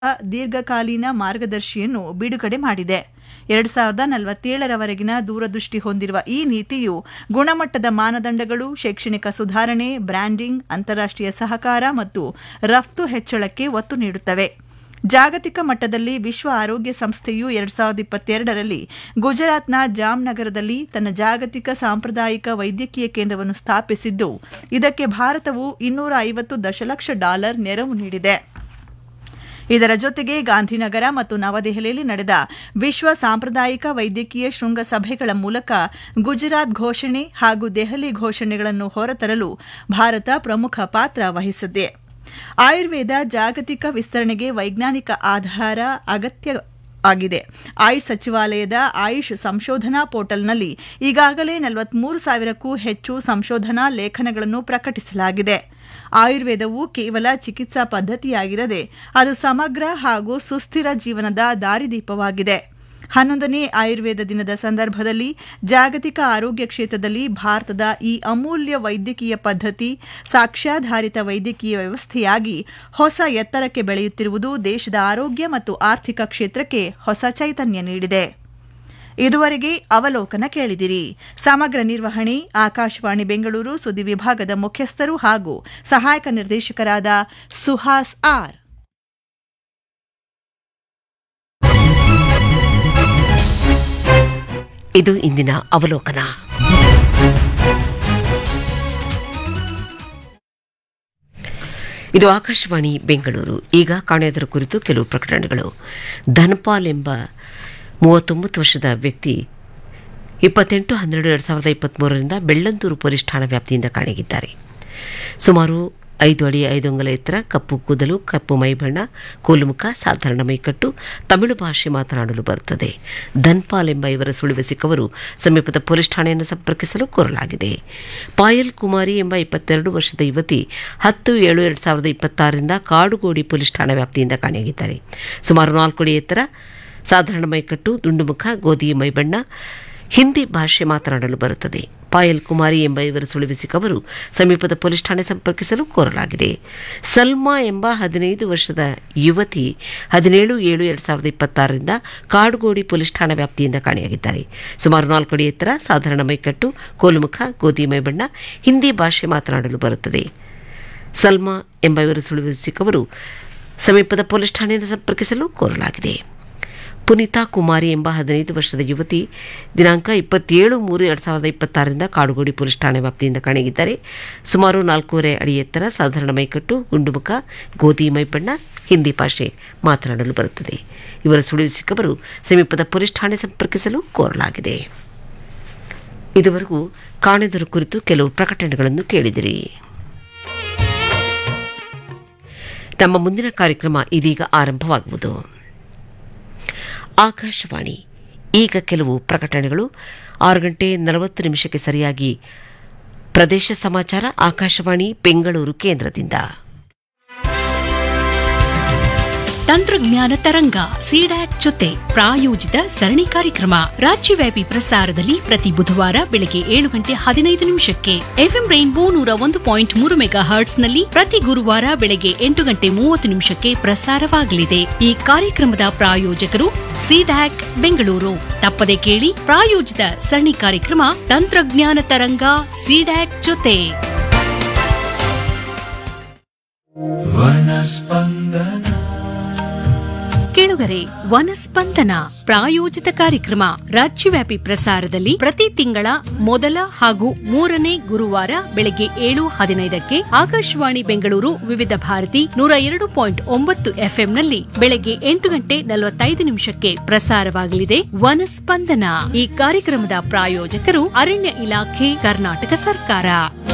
ದೀರ್ಘಕಾಲೀನ ಮಾರ್ಗದರ್ಶಿಯನ್ನು ಬಿಡುಗಡೆ ಮಾಡಿದೆ ಎರಡು ಸಾವಿರದ ನಲವತ್ತೇಳರವರೆಗಿನ ದೂರದೃಷ್ಟಿ ಹೊಂದಿರುವ ಈ ನೀತಿಯು ಗುಣಮಟ್ಟದ ಮಾನದಂಡಗಳು ಶೈಕ್ಷಣಿಕ ಸುಧಾರಣೆ ಬ್ರ್ಯಾಂಡಿಂಗ್ ಅಂತಾರಾಷ್ಟೀಯ ಸಹಕಾರ ಮತ್ತು ರಫ್ತು ಹೆಚ್ಚಳಕ್ಕೆ ಒತ್ತು ನೀಡುತ್ತವೆ ಜಾಗತಿಕ ಮಟ್ಟದಲ್ಲಿ ವಿಶ್ವ ಆರೋಗ್ಯ ಸಂಸ್ಥೆಯು ಎರಡ್ ಸಾವಿರದ ಇಪ್ಪತ್ತೆರಡರಲ್ಲಿ ಗುಜರಾತ್ನ ಜಾಮ್ನಗರದಲ್ಲಿ ತನ್ನ ಜಾಗತಿಕ ಸಾಂಪ್ರದಾಯಿಕ ವೈದ್ಯಕೀಯ ಕೇಂದ್ರವನ್ನು ಸ್ಥಾಪಿಸಿದ್ದು ಇದಕ್ಕೆ ಭಾರತವು ಇನ್ನೂರ ಐವತ್ತು ದಶಲಕ್ಷ ಡಾಲರ್ ನೆರವು ನೀಡಿದೆ ಇದರ ಜೊತೆಗೆ ಗಾಂಧಿನಗರ ಮತ್ತು ನವದೆಹಲಿಯಲ್ಲಿ ನಡೆದ ವಿಶ್ವ ಸಾಂಪ್ರದಾಯಿಕ ವೈದ್ಯಕೀಯ ಶೃಂಗಸಭೆಗಳ ಮೂಲಕ ಗುಜರಾತ್ ಘೋಷಣೆ ಹಾಗೂ ದೆಹಲಿ ಘೋಷಣೆಗಳನ್ನು ಹೊರತರಲು ಭಾರತ ಪ್ರಮುಖ ಪಾತ್ರ ವಹಿಸಿದೆ ಆಯುರ್ವೇದ ಜಾಗತಿಕ ವಿಸ್ತರಣೆಗೆ ವೈಜ್ಞಾನಿಕ ಆಧಾರ ಅಗತ್ಯ ಆಗಿದೆ ಆಯುಷ್ ಸಚಿವಾಲಯದ ಆಯುಷ್ ಸಂಶೋಧನಾ ಪೋರ್ಟಲ್ನಲ್ಲಿ ಈಗಾಗಲೇ ನಲವತ್ಮೂರು ಸಾವಿರಕ್ಕೂ ಹೆಚ್ಚು ಸಂಶೋಧನಾ ಲೇಖನಗಳನ್ನು ಪ್ರಕಟಿಸಲಾಗಿದೆ ಆಯುರ್ವೇದವು ಕೇವಲ ಚಿಕಿತ್ಸಾ ಪದ್ಧತಿಯಾಗಿರದೆ ಅದು ಸಮಗ್ರ ಹಾಗೂ ಸುಸ್ಥಿರ ಜೀವನದ ದಾರಿದೀಪವಾಗಿದೆ ಹನ್ನೊಂದನೇ ಆಯುರ್ವೇದ ದಿನದ ಸಂದರ್ಭದಲ್ಲಿ ಜಾಗತಿಕ ಆರೋಗ್ಯ ಕ್ಷೇತ್ರದಲ್ಲಿ ಭಾರತದ ಈ ಅಮೂಲ್ಯ ವೈದ್ಯಕೀಯ ಪದ್ಧತಿ ಸಾಕ್ಷ್ಯಾಧಾರಿತ ವೈದ್ಯಕೀಯ ವ್ಯವಸ್ಥೆಯಾಗಿ ಹೊಸ ಎತ್ತರಕ್ಕೆ ಬೆಳೆಯುತ್ತಿರುವುದು ದೇಶದ ಆರೋಗ್ಯ ಮತ್ತು ಆರ್ಥಿಕ ಕ್ಷೇತ್ರಕ್ಕೆ ಹೊಸ ಚೈತನ್ಯ ನೀಡಿದೆ ಇದುವರೆಗೆ ಅವಲೋಕನ ಕೇಳಿದಿರಿ ಸಮಗ್ರ ನಿರ್ವಹಣೆ ಆಕಾಶವಾಣಿ ಬೆಂಗಳೂರು ಸುದ್ದಿ ವಿಭಾಗದ ಮುಖ್ಯಸ್ಥರು ಹಾಗೂ ಸಹಾಯಕ ನಿರ್ದೇಶಕರಾದ ಸುಹಾಸ್ ಆರ್ ಇದು ಇಂದಿನ ಅವಲೋಕನ ಇದು ಆಕಾಶವಾಣಿ ಬೆಂಗಳೂರು ಈಗ ಕಾಣೆಯೋದರ ಕುರಿತು ಕೆಲವು ಪ್ರಕಟಣೆಗಳು ಧನ್ಪಾಲ್ ಎಂಬ ಮೂವತ್ತೊಂಬತ್ತು ವರ್ಷದ ವ್ಯಕ್ತಿ ಇಪ್ಪತ್ತೆಂಟು ಹನ್ನೆರಡು ಎರಡು ಸಾವಿರದ ಇಪ್ಪತ್ತ್ಮೂರರಿಂದ ಬೆಳ್ಳಂದೂರು ಪೊಲೀಸ್ ಠಾಣಾ ವ್ಯಾಪ್ತಿಯಿಂದ ಕಾಣೆಗಿದ್ದಾರೆ ಸುಮಾರು ಐದು ಅಡಿ ಐದು ಅಂಗುಲ ಎತ್ತರ ಕಪ್ಪು ಕೂದಲು ಕಪ್ಪು ಮೈಬಣ್ಣ ಕೋಲುಮುಖ ಸಾಧಾರಣ ಮೈಕಟ್ಟು ತಮಿಳು ಭಾಷೆ ಮಾತನಾಡಲು ಬರುತ್ತದೆ ಧನ್ಪಾಲ್ ಎಂಬ ಇವರ ಸುಳಿವು ಸಿಕ್ಕವರು ಸಮೀಪದ ಪೊಲೀಸ್ ಠಾಣೆಯನ್ನು ಸಂಪರ್ಕಿಸಲು ಕೋರಲಾಗಿದೆ ಪಾಯಲ್ ಕುಮಾರಿ ಎಂಬ ಇಪ್ಪತ್ತೆರಡು ವರ್ಷದ ಯುವತಿ ಹತ್ತು ಏಳು ಎರಡು ಸಾವಿರದ ಇಪ್ಪತ್ತಾರರಿಂದ ಕಾಡುಗೋಡಿ ಪೊಲೀಸ್ ಠಾಣಾ ವ್ಯಾಪ್ತಿಯಿಂದ ಕಾಣೆಯಾಗಿದ್ದಾರೆ ಸುಮಾರು ನಾಲ್ಕು ಅಡಿ ಎತ್ತರ ಸಾಧಾರಣ ಮೈಕಟ್ಟು ದುಂಡುಮುಖ ಗೋಧಿ ಮೈಬಣ್ಣ ಹಿಂದಿ ಭಾಷೆ ಮಾತನಾಡಲು ಬರುತ್ತದೆ ಪಾಯಲ್ ಕುಮಾರಿ ಎಂಬ ಇವರು ಸುಳಿವು ಸಿಕ್ಕವರು ಸಮೀಪದ ಪೊಲೀಸ್ ಠಾಣೆ ಸಂಪರ್ಕಿಸಲು ಕೋರಲಾಗಿದೆ ಸಲ್ಮಾ ಎಂಬ ಹದಿನೈದು ವರ್ಷದ ಯುವತಿ ಹದಿನೇಳು ಏಳು ಎರಡು ಸಾವಿರದ ಇಪ್ಪತ್ತಾರರಿಂದ ಕಾಡುಗೋಡಿ ಪೊಲೀಸ್ ಠಾಣಾ ವ್ಯಾಪ್ತಿಯಿಂದ ಕಾಣೆಯಾಗಿದ್ದಾರೆ ಸುಮಾರು ನಾಲ್ಕು ಅಡಿ ಎತ್ತರ ಸಾಧಾರಣ ಮೈಕಟ್ಟು ಕೋಲುಮುಖ ಗೋಧಿ ಮೈಬಣ್ಣ ಹಿಂದಿ ಭಾಷೆ ಮಾತನಾಡಲು ಬರುತ್ತದೆ ಸಲ್ಮಾ ಎಂಬ ಇವರು ಸುಳಿವು ಸಿಕ್ಕವರು ಸಮೀಪದ ಪೊಲೀಸ್ ಠಾಣೆಯನ್ನು ಸಂಪರ್ಕಿಸಲು ಕೋರಲಾಗಿದೆ ಪುನೀತಾ ಕುಮಾರಿ ಎಂಬ ಹದಿನೈದು ವರ್ಷದ ಯುವತಿ ದಿನಾಂಕ ಇಪ್ಪತ್ತೇಳು ಮೂರು ಎರಡು ಸಾವಿರದ ಇಪ್ಪತ್ತಾರರಿಂದ ಕಾಡುಗೋಡಿ ಪೊಲೀಸ್ ಠಾಣೆ ವ್ಯಾಪ್ತಿಯಿಂದ ಕಾಣೆಗಿದ್ದಾರೆ ಸುಮಾರು ನಾಲ್ಕೂವರೆ ಅಡಿ ಎತ್ತರ ಸಾಧಾರಣ ಮೈಕಟ್ಟು ಗುಂಡುಮುಖ ಗೋಧಿ ಮೈಬಣ್ಣ ಹಿಂದಿ ಭಾಷೆ ಮಾತನಾಡಲು ಬರುತ್ತದೆ ಇವರ ಸುಳಿವು ಸಿಕ್ಕವರು ಸಮೀಪದ ಪೊಲೀಸ್ ಠಾಣೆ ಸಂಪರ್ಕಿಸಲು ಕೋರಲಾಗಿದೆ ಇದುವರೆಗೂ ಕಾಣೆದರ ಕುರಿತು ಕೆಲವು ಪ್ರಕಟಣೆಗಳನ್ನು ಕೇಳಿದಿರಿ ನಮ್ಮ ಮುಂದಿನ ಕಾರ್ಯಕ್ರಮ ಇದೀಗ ಆರಂಭವಾಗುವುದು ಆಕಾಶವಾಣಿ ಈಗ ಕೆಲವು ಪ್ರಕಟಣೆಗಳು ಆರು ಗಂಟೆ ನಲವತ್ತು ನಿಮಿಷಕ್ಕೆ ಸರಿಯಾಗಿ ಪ್ರದೇಶ ಸಮಾಚಾರ ಆಕಾಶವಾಣಿ ಬೆಂಗಳೂರು ಕೇಂದ್ರದಿಂದ ತಂತ್ರಜ್ಞಾನ ತರಂಗ ಸಿಡ್ಯಾಕ್ ಜೊತೆ ಪ್ರಾಯೋಜಿತ ಸರಣಿ ಕಾರ್ಯಕ್ರಮ ರಾಜ್ಯವ್ಯಾಪಿ ಪ್ರಸಾರದಲ್ಲಿ ಪ್ರತಿ ಬುಧವಾರ ಬೆಳಗ್ಗೆ ಏಳು ಗಂಟೆ ಹದಿನೈದು ನಿಮಿಷಕ್ಕೆ ಎಫ್ಎಂ ರೈನ್ಬೋ ನೂರ ಒಂದು ಪಾಯಿಂಟ್ ಮೂರು ಮೆಗಾ ಹರ್ಟ್ಸ್ನಲ್ಲಿ ಪ್ರತಿ ಗುರುವಾರ ಬೆಳಗ್ಗೆ ಎಂಟು ಗಂಟೆ ಮೂವತ್ತು ನಿಮಿಷಕ್ಕೆ ಪ್ರಸಾರವಾಗಲಿದೆ ಈ ಕಾರ್ಯಕ್ರಮದ ಪ್ರಾಯೋಜಕರು ಸಿಡ್ಯಾಕ್ ಬೆಂಗಳೂರು ತಪ್ಪದೆ ಕೇಳಿ ಪ್ರಾಯೋಜಿತ ಸರಣಿ ಕಾರ್ಯಕ್ರಮ ತಂತ್ರಜ್ಞಾನ ತರಂಗ ಸಿಡ್ಯಾಕ್ ಜೊತೆ ಕೇಳುಗರೆ ವನಸ್ಪಂದನ ಪ್ರಾಯೋಜಿತ ಕಾರ್ಯಕ್ರಮ ರಾಜ್ಯವ್ಯಾಪಿ ಪ್ರಸಾರದಲ್ಲಿ ಪ್ರತಿ ತಿಂಗಳ ಮೊದಲ ಹಾಗೂ ಮೂರನೇ ಗುರುವಾರ ಬೆಳಗ್ಗೆ ಏಳು ಹದಿನೈದಕ್ಕೆ ಆಕಾಶವಾಣಿ ಬೆಂಗಳೂರು ವಿವಿಧ ಭಾರತಿ ನೂರ ಎರಡು ಪಾಯಿಂಟ್ ಒಂಬತ್ತು ಎಫ್ಎಂನಲ್ಲಿ ಬೆಳಗ್ಗೆ ಎಂಟು ಗಂಟೆ ನಲವತ್ತೈದು ನಿಮಿಷಕ್ಕೆ ಪ್ರಸಾರವಾಗಲಿದೆ ವನಸ್ಪಂದನ ಈ ಕಾರ್ಯಕ್ರಮದ ಪ್ರಾಯೋಜಕರು ಅರಣ್ಯ ಇಲಾಖೆ ಕರ್ನಾಟಕ ಸರ್ಕಾರ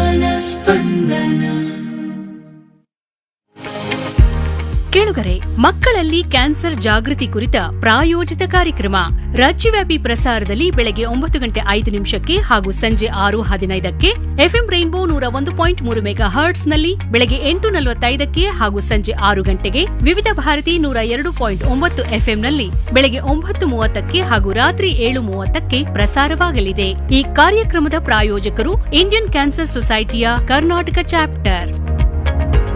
ಕೇಳುಗರೆ ಮಕ್ಕಳಲ್ಲಿ ಕ್ಯಾನ್ಸರ್ ಜಾಗೃತಿ ಕುರಿತ ಪ್ರಾಯೋಜಿತ ಕಾರ್ಯಕ್ರಮ ರಾಜ್ಯವ್ಯಾಪಿ ಪ್ರಸಾರದಲ್ಲಿ ಬೆಳಗ್ಗೆ ಒಂಬತ್ತು ಗಂಟೆ ಐದು ನಿಮಿಷಕ್ಕೆ ಹಾಗೂ ಸಂಜೆ ಆರು ಹದಿನೈದಕ್ಕೆ ಎಫ್ಎಂ ರೈನ್ಬೋ ನೂರ ಒಂದು ಪಾಯಿಂಟ್ ಮೂರು ಮೆಗಾ ಹರ್ಟ್ಸ್ನಲ್ಲಿ ಬೆಳಗ್ಗೆ ಎಂಟು ನಲವತ್ತೈದಕ್ಕೆ ಹಾಗೂ ಸಂಜೆ ಆರು ಗಂಟೆಗೆ ವಿವಿಧ ಭಾರತಿ ನೂರ ಎರಡು ಪಾಯಿಂಟ್ ಒಂಬತ್ತು ಎಫ್ಎಂನಲ್ಲಿ ಬೆಳಗ್ಗೆ ಒಂಬತ್ತು ಮೂವತ್ತಕ್ಕೆ ಹಾಗೂ ರಾತ್ರಿ ಏಳು ಮೂವತ್ತಕ್ಕೆ ಪ್ರಸಾರವಾಗಲಿದೆ ಈ ಕಾರ್ಯಕ್ರಮದ ಪ್ರಾಯೋಜಕರು ಇಂಡಿಯನ್ ಕ್ಯಾನ್ಸರ್ ಸೊಸೈಟಿಯ ಕರ್ನಾಟಕ ಚಾಪ್ಟರ್